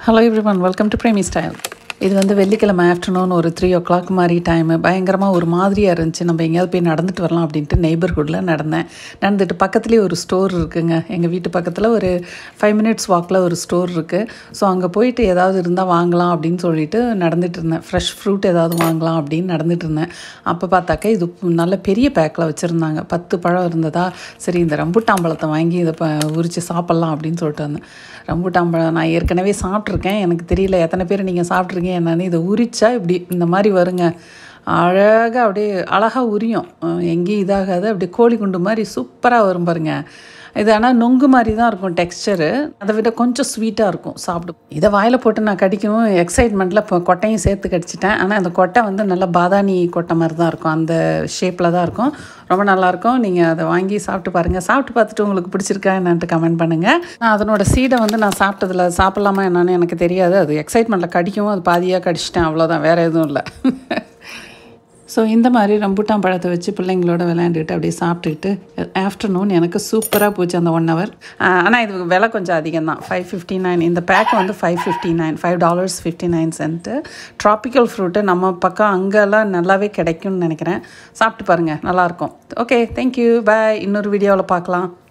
hello everyone welcome to Premi style இது வந்து வெள்ளிக்கிழமை ஆஃப்டர்நூன் ஒரு த்ரீ ஓ கிளாக் மாதிரி டைமு பயங்கரமாக ஒரு மாதிரியாக இருந்துச்சு நம்ம எங்கேயாவது போய் நடந்துட்டு வரலாம் அப்படின்ட்டு நெய்பர்ஹுட்டில் நடந்தேன் நடந்துட்டு பக்கத்துலேயே ஒரு ஸ்டோர் இருக்குங்க எங்கள் வீட்டு பக்கத்தில் ஒரு ஃபைவ் மினிட்ஸ் வாக்கில் ஒரு ஸ்டோர் இருக்குது ஸோ அங்கே போயிட்டு ஏதாவது இருந்தால் வாங்கலாம் அப்படின்னு சொல்லிட்டு நடந்துட்டு இருந்தேன் ஃப்ரெஷ் ஃப்ரூட் ஏதாவது வாங்கலாம் அப்படின்னு நடந்துட்டு இருந்தேன் அப்போ பார்த்தாக்கா இது நல்ல பெரிய பேக்கில் வச்சுருந்தாங்க பத்து பழம் இருந்ததா சரி இந்த ரம்புட்டாம்பழத்தை வாங்கி இதை ப உரித்து சாப்பிட்லாம் அப்படின்னு சொல்லிட்டு வந்தேன் ரம்புட்டாம்பழம் நான் ஏற்கனவே சாப்பிட்ருக்கேன் எனக்கு தெரியல எத்தனை பேர் நீங்கள் சாப்பிட்ருக்கீங்க என்னன்னு இதை உரிச்சா இப்படி இந்த மாதிரி வருங்க அழகாக அப்படியே அழகாக உரியும் அஹ் எங்கேயும் இதாகாது அப்படியே கோழி குண்டு மாதிரி சூப்பராக வரும் பாருங்க இது ஆனால் நொங்கு மாதிரி தான் இருக்கும் டெக்ஸ்சரு அதை விட கொஞ்சம் ஸ்வீட்டாக இருக்கும் சாப்பிடும் இதை வாயில் போட்டு நான் கடிக்கவும் எக்ஸைட்மெண்ட்டில் இப்போ கொட்டையும் சேர்த்து கடிச்சிட்டேன் ஆனால் அந்த கொட்டை வந்து நல்லா பாதாணி கொட்டை மாதிரி தான் இருக்கும் அந்த ஷேப்பில் தான் இருக்கும் ரொம்ப நல்லாயிருக்கும் நீங்கள் அதை வாங்கி சாப்பிட்டு பாருங்கள் சாப்பிட்டு பார்த்துட்டு உங்களுக்கு பிடிச்சிருக்கா என்னன்ட்டு கமெண்ட் பண்ணுங்கள் நான் அதனோட சீடை வந்து நான் சாப்பிட்டதில்ல சாப்பிட்லாமா என்னன்னு எனக்கு தெரியாது அது எக்ஸைட்மெண்ட்டில் கடிக்கவும் அது பாதியாக கடிச்சிட்டேன் அவ்வளோதான் வேறு எதுவும் இல்லை ஸோ இந்த மாதிரி ரம்பூட்டான் பழத்தை வச்சு பிள்ளைங்களோட விளையாண்டுட்டு அப்படியே சாப்பிட்டுக்கிட்டு ஆஃப்டர்நூன் எனக்கு சூப்பராக போச்சு அந்த ஒன் ஹவர் ஆனால் இது விலை கொஞ்சம் அதிகம் தான் ஃபைவ் ஃபிஃப்டி நைன் இந்த பேக் வந்து five fifty nine five dollars fifty nine cent tropical fruit நம்ம பக்கம் அங்கெல்லாம் நல்லாவே கிடைக்கும்னு நினைக்கிறேன் சாப்பிட்டு பாருங்கள் நல்லாயிருக்கும் ஓகே தேங்க்யூ பாய் இன்னொரு வீடியோவில் பார்க்கலாம்